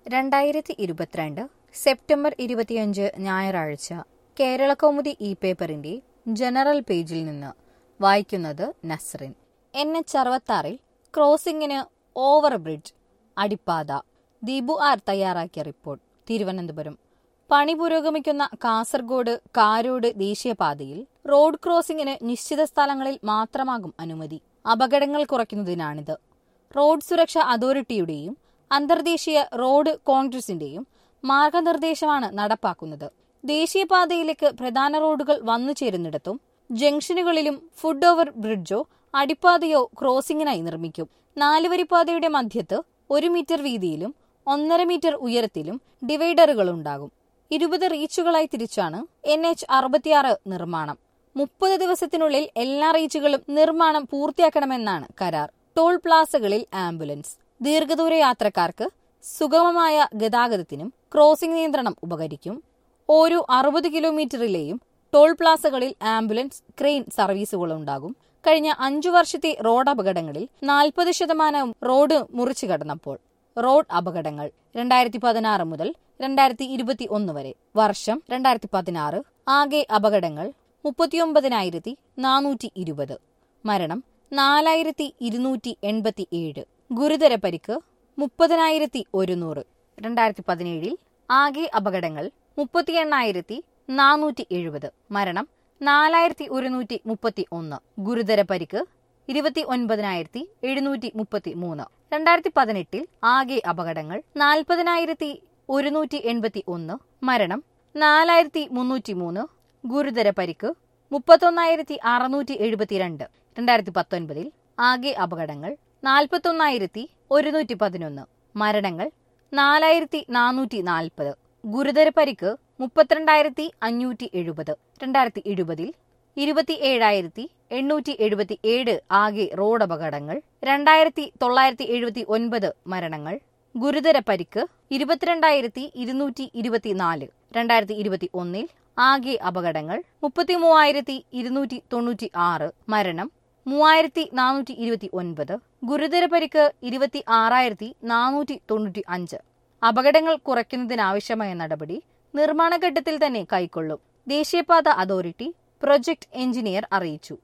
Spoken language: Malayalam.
രണ്ടായിരത്തി ഇരുപത്തിരണ്ട് സെപ്റ്റംബർ ഇരുപത്തിയഞ്ച് ഞായറാഴ്ച കേരളകൗമുദി ഇ പേപ്പറിന്റെ ജനറൽ പേജിൽ നിന്ന് വായിക്കുന്നത് നസ്റിൻ എൻ എച്ച് അറുപത്താറിൽ ക്രോസിംഗിന് ഓവർ ബ്രിഡ്ജ് അടിപ്പാത ദീപു ആർ തയ്യാറാക്കിയ റിപ്പോർട്ട് തിരുവനന്തപുരം പണി പുരോഗമിക്കുന്ന കാസർഗോഡ് കാരോട് ദേശീയപാതയിൽ റോഡ് ക്രോസിംഗിന് നിശ്ചിത സ്ഥലങ്ങളിൽ മാത്രമാകും അനുമതി അപകടങ്ങൾ കുറയ്ക്കുന്നതിനാണിത് റോഡ് സുരക്ഷാ അതോറിറ്റിയുടെയും അന്തർദേശീയ റോഡ് കോൺഗ്രസിന്റെയും മാർഗനിർദ്ദേശമാണ് നടപ്പാക്കുന്നത് ദേശീയപാതയിലേക്ക് പ്രധാന റോഡുകൾ വന്നു ചേരുന്നിടത്തും ജംഗ്ഷനുകളിലും ഫുഡ് ഓവർ ബ്രിഡ്ജോ അടിപ്പാതയോ ക്രോസിംഗിനായി നിർമ്മിക്കും നാലുവരിപ്പാതയുടെ മധ്യത്ത് ഒരു മീറ്റർ വീതിയിലും ഒന്നര മീറ്റർ ഉയരത്തിലും ഡിവൈഡറുകൾ ഉണ്ടാകും ഇരുപത് റീച്ചുകളായി തിരിച്ചാണ് എൻ എച്ച് അറുപത്തിയാറ് നിർമ്മാണം മുപ്പത് ദിവസത്തിനുള്ളിൽ എല്ലാ റീച്ചുകളും നിർമ്മാണം പൂർത്തിയാക്കണമെന്നാണ് കരാർ ടോൾ പ്ലാസകളിൽ ആംബുലൻസ് ദീർഘദൂര യാത്രക്കാർക്ക് സുഗമമായ ഗതാഗതത്തിനും ക്രോസിംഗ് നിയന്ത്രണം ഉപകരിക്കും ഓരോ അറുപത് കിലോമീറ്ററിലെയും ടോൾ പ്ലാസകളിൽ ആംബുലൻസ് ക്രെയിൻ സർവീസുകളുണ്ടാകും കഴിഞ്ഞ അഞ്ചു വർഷത്തെ റോഡ് അപകടങ്ങളിൽ നാൽപ്പത് ശതമാനവും റോഡ് മുറിച്ചു കടന്നപ്പോൾ റോഡ് അപകടങ്ങൾ രണ്ടായിരത്തി പതിനാറ് മുതൽ രണ്ടായിരത്തി ഇരുപത്തി ഒന്ന് വരെ വർഷം രണ്ടായിരത്തി പതിനാറ് ആകെ അപകടങ്ങൾ മുപ്പത്തിയൊമ്പതിനായിരത്തി നാനൂറ്റി ഇരുപത് മരണം നാലായിരത്തി ഇരുന്നൂറ്റി എൺപത്തി ഏഴ് ഗുരുതര പരിക്ക് മുപ്പതിനായിരത്തി ഒരുന്നൂറ് രണ്ടായിരത്തി പതിനേഴിൽ ആകെ അപകടങ്ങൾ മുപ്പത്തി എണ്ണായിരത്തി നാനൂറ്റി എഴുപത് മരണം നാലായിരത്തി ഒരുന്നൂറ്റി മുപ്പത്തി ഒന്ന് ഗുരുതര പരിക്ക് ഇരുപത്തി ഒൻപതിനായിരത്തി എഴുന്നൂറ്റി മുപ്പത്തി മൂന്ന് രണ്ടായിരത്തി പതിനെട്ടിൽ ആകെ അപകടങ്ങൾ നാൽപ്പതിനായിരത്തി ഒരുന്നൂറ്റി എൺപത്തി ഒന്ന് മരണം നാലായിരത്തി മുന്നൂറ്റി മൂന്ന് ഗുരുതര പരിക്ക് മുപ്പത്തൊന്നായിരത്തി അറുന്നൂറ്റി എഴുപത്തിരണ്ട് രണ്ടായിരത്തി പത്തൊൻപതിൽ ആകെ അപകടങ്ങൾ നാൽപ്പത്തൊന്നായിരത്തി ഒരുന്നൂറ്റി പതിനൊന്ന് മരണങ്ങൾ നാലായിരത്തി നാനൂറ്റി നാൽപ്പത് ഗുരുതര പരിക്ക് മുപ്പത്തിരണ്ടായിരത്തി അഞ്ഞൂറ്റി എഴുപത് രണ്ടായിരത്തി എഴുപതിൽ ഇരുപത്തി ഏഴായിരത്തി എണ്ണൂറ്റി എഴുപത്തി ഏഴ് ആകെ റോഡ് അപകടങ്ങൾ രണ്ടായിരത്തി തൊള്ളായിരത്തി എഴുപത്തി ഒൻപത് മരണങ്ങൾ ഗുരുതര പരിക്ക് ഇരുപത്തിരണ്ടായിരത്തി ഇരുന്നൂറ്റി ഇരുപത്തിനാല് രണ്ടായിരത്തി ഇരുപത്തി ഒന്നിൽ ആകെ അപകടങ്ങൾ മുപ്പത്തി മൂവായിരത്തി ഇരുന്നൂറ്റി തൊണ്ണൂറ്റി ആറ് മരണം മൂവായിരത്തി നാനൂറ്റി ഇരുപത്തി ഒൻപത് ഗുരുതര പരിക്ക് ഇരുപത്തി ആറായിരത്തി നാനൂറ്റി തൊണ്ണൂറ്റി അഞ്ച് അപകടങ്ങൾ കുറയ്ക്കുന്നതിനാവശ്യമായ നടപടി നിർമ്മാണ ഘട്ടത്തിൽ തന്നെ കൈക്കൊള്ളും ദേശീയപാത അതോറിറ്റി പ്രൊജക്ട് എഞ്ചിനീയർ അറിയിച്ചു